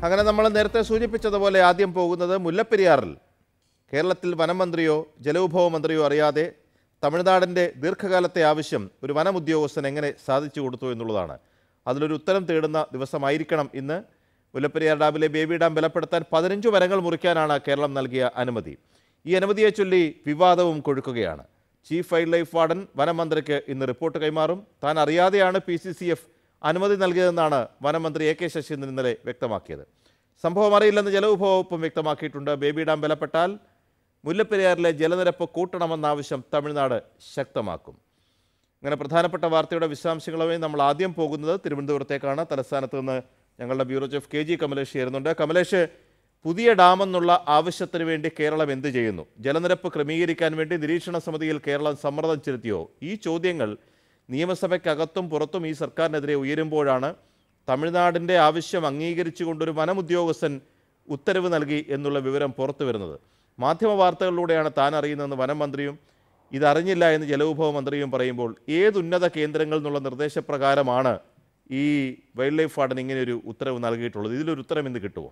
അങ്ങനെ നമ്മൾ നേരത്തെ സൂചിപ്പിച്ചതുപോലെ ആദ്യം പോകുന്നത് മുല്ലപ്പെരിയാറിൽ കേരളത്തിൽ വനം മന്ത്രിയോ ജലവിഭവ മന്ത്രിയോ അറിയാതെ തമിഴ്നാടിൻ്റെ ദീർഘകാലത്തെ ആവശ്യം ഒരു വനം ഉദ്യോഗസ്ഥൻ എങ്ങനെ സാധിച്ചു കൊടുത്തു എന്നുള്ളതാണ് അതിലൊരു ഉത്തരം തേടുന്ന ദിവസമായിരിക്കണം ഇന്ന് മുല്ലപ്പെരിയാർ ഡാമിലെ ബേബി ഡാം ബലപ്പെടുത്താൻ പതിനഞ്ച് മരങ്ങൾ മുറിക്കാനാണ് കേരളം നൽകിയ അനുമതി ഈ അനുമതിയെ ചൊല്ലി വിവാദവും കൊഴുക്കുകയാണ് ചീഫ് വൈൽഡ് ലൈഫ് വാർഡൻ വനം മന്ത്രിക്ക് ഇന്ന് റിപ്പോർട്ട് കൈമാറും താൻ അറിയാതെയാണ് പി സി സി എഫ് അനുമതി നൽകിയതെന്നാണ് വനം മന്ത്രി എ കെ ശശീന്ദ്രൻ ഇന്നലെ വ്യക്തമാക്കിയത് സംഭവം അറിയില്ലെന്ന് ജലവിഭവ വകുപ്പും വ്യക്തമാക്കിയിട്ടുണ്ട് ബേബി ഡാം ബലപ്പെട്ടാൽ മുല്ലപ്പെരിയാറിലെ ജലനിരപ്പ് കൂട്ടണമെന്ന ആവശ്യം തമിഴ്നാട് ശക്തമാക്കും അങ്ങനെ പ്രധാനപ്പെട്ട വാർത്തയുടെ വിശദാംശങ്ങളുമായി നമ്മൾ ആദ്യം പോകുന്നത് തിരുവനന്തപുരത്തേക്കാണ് തലസ്ഥാനത്ത് നിന്ന് ഞങ്ങളുടെ bureau chief K G Kamalesh ചേരുന്നുണ്ട് കമലേഷ് പുതിയ ഡാമെന്നുള്ള ആവശ്യത്തിന് വേണ്ടി കേരളം എന്ത് ചെയ്യുന്നു ജലനിരപ്പ് ക്രമീകരിക്കാൻ വേണ്ടി നിരീക്ഷണ സമിതിയിൽ കേരളം സമ്മർദ്ദം ചെലുത്തിയോ ഈ ചോദ്യങ്ങൾ നിയമസഭയ്ക്കകത്തും പുറത്തും ഈ സർക്കാരിനെതിരെ ഉയരുമ്പോഴാണ് തമിഴ്നാടിൻ്റെ ആവശ്യം അംഗീകരിച്ചുകൊണ്ടൊരു വനം ഉദ്യോഗസ്ഥൻ ഉത്തരവ് നൽകി എന്നുള്ള വിവരം പുറത്തു വരുന്നത് മാധ്യമ വാർത്തകളിലൂടെയാണ് താൻ അറിയുന്നതെന്ന് വനം മന്ത്രിയും ഇതറിഞ്ഞില്ല എന്ന് ജലവിഭവ മന്ത്രിയും പറയുമ്പോൾ ഏത് ഉന്നത കേന്ദ്രങ്ങളിൽ നിന്നുള്ള നിർദ്ദേശപ്രകാരമാണ് ഈ വൈൽഡ് ലൈഫ് വാർഡൻ ഇങ്ങനെ ഒരു ഉത്തരവ് നൽകിയിട്ടുള്ളത് ഇതിലൊരു ഉത്തരം ഇന്ന് കിട്ടുമോ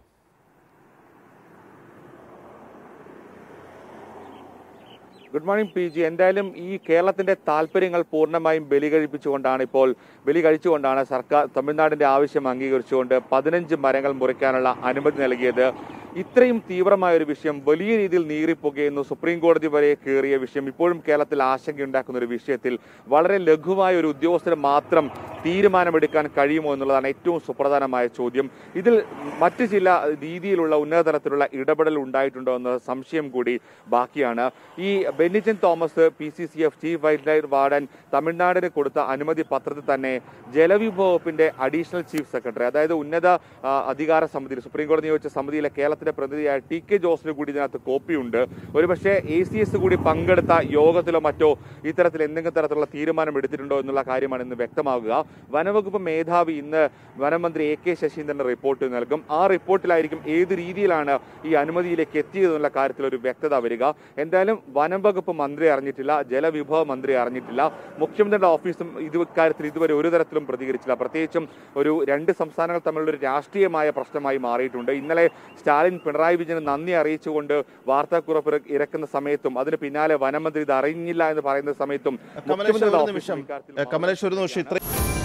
ഗുഡ് മോർണിംഗ് പി ജി എന്തായാലും ഈ കേരളത്തിന്റെ താല്പര്യങ്ങൾ പൂർണ്ണമായും ബലി കഴിപ്പിച്ചുകൊണ്ടാണ് ഇപ്പോൾ ബലി കഴിച്ചുകൊണ്ടാണ് സർക്കാർ തമിഴ്നാടിന്റെ ആവശ്യം അംഗീകരിച്ചുകൊണ്ട് പതിനഞ്ച് മരങ്ങൾ മുറിക്കാനുള്ള അനുമതി നൽകിയത് ഇത്രയും തീവ്രമായ ഒരു വിഷയം വലിയ രീതിയിൽ നീറിപ്പോകുന്നു സുപ്രീം കോടതി വരെ കയറിയ വിഷയം ഇപ്പോഴും കേരളത്തിൽ ആശങ്കയുണ്ടാക്കുന്ന ഒരു വിഷയത്തിൽ വളരെ ലഘുവായ ഒരു ഉദ്യോഗസ്ഥന് മാത്രം തീരുമാനമെടുക്കാൻ കഴിയുമോ എന്നുള്ളതാണ് ഏറ്റവും സുപ്രധാനമായ ചോദ്യം ഇതിൽ മറ്റ് ചില രീതിയിലുള്ള ഉന്നതതലത്തിലുള്ള ഇടപെടൽ ഉണ്ടായിട്ടുണ്ടോ എന്ന സംശയം കൂടി ബാക്കിയാണ് ഈ Bennichan Thomas P C C F chief wildlife warden തമിഴ്നാടിന് കൊടുത്ത അനുമതി പത്രത്തിൽ തന്നെ ജലവിഭവ വകുപ്പിന്റെ അഡീഷണൽ ചീഫ് സെക്രട്ടറി അതായത് ഉന്നത ആ, അധികാര സമിതി സുപ്രീം കോടതി നിയോഗിച്ച സമിതിയിലെ കേരളത്തിന്റെ പ്രതിനിധിയായ ടി കെ ജോസിന് കൂടി ഇതിനകത്ത് കോപ്പിയുണ്ട് ഒരുപക്ഷെ എ സി എസ് കൂടി പങ്കെടുത്ത യോഗത്തിലോ മറ്റോ ഇത്തരത്തിൽ എന്തെങ്കിലും തരത്തിലുള്ള തീരുമാനം എടുത്തിട്ടുണ്ടോ എന്നുള്ള കാര്യമാണ് ഇന്ന് വ്യക്തമാകുക വനവകുപ്പ് മേധാവി ഇന്ന് വനമന്ത്രി എ കെ ശശീന്ദ്രന്റെ റിപ്പോർട്ട് നൽകും ആ റിപ്പോർട്ടിലായിരിക്കും ഏത് രീതിയിലാണ് ഈ അനുമതിയിലേക്ക് എത്തിയതെന്നുള്ള കാര്യത്തിൽ ഒരു വ്യക്തത വരിക എന്തായാലും വനം വകുപ്പ് മന്ത്രി അറിഞ്ഞിട്ടില്ല ജലവിഭവ മന്ത്രി അറിഞ്ഞിട്ടില്ല മുഖ്യമന്ത്രിയുടെ ഓഫീസും ഇത് കാര്യത്തിൽ ഇതുവരെ ഒരു തരത്തിലും പ്രതികരിച്ചില്ല പ്രത്യേകിച്ചും ഒരു രണ്ട് സംസ്ഥാനങ്ങൾ തമ്മിലുള്ള ഒരു രാഷ്ട്രീയമായ പ്രശ്നമായി മാറിയിട്ടുണ്ട് ഇന്നലെ സ്റ്റാലിൻ പിണറായി വിജയന് നന്ദി അറിയിച്ചുകൊണ്ട് വാർത്താക്കുറപ്പ് ഇറ- ഇറക്കുന്ന സമയത്തും അതിന് പിന്നാലെ വനമന്ത്രി ഇത് അറിഞ്ഞില്ല എന്ന് പറയുന്ന സമയത്തും കമലേഷ് മുഖ്യമന്ത്രിയുടെ ഒരു ഓഫീസും നിമിഷം ഇക്കാര്യത്തിൽ കമലേഷ് ഒരു നിമിഷം ഇത്രയും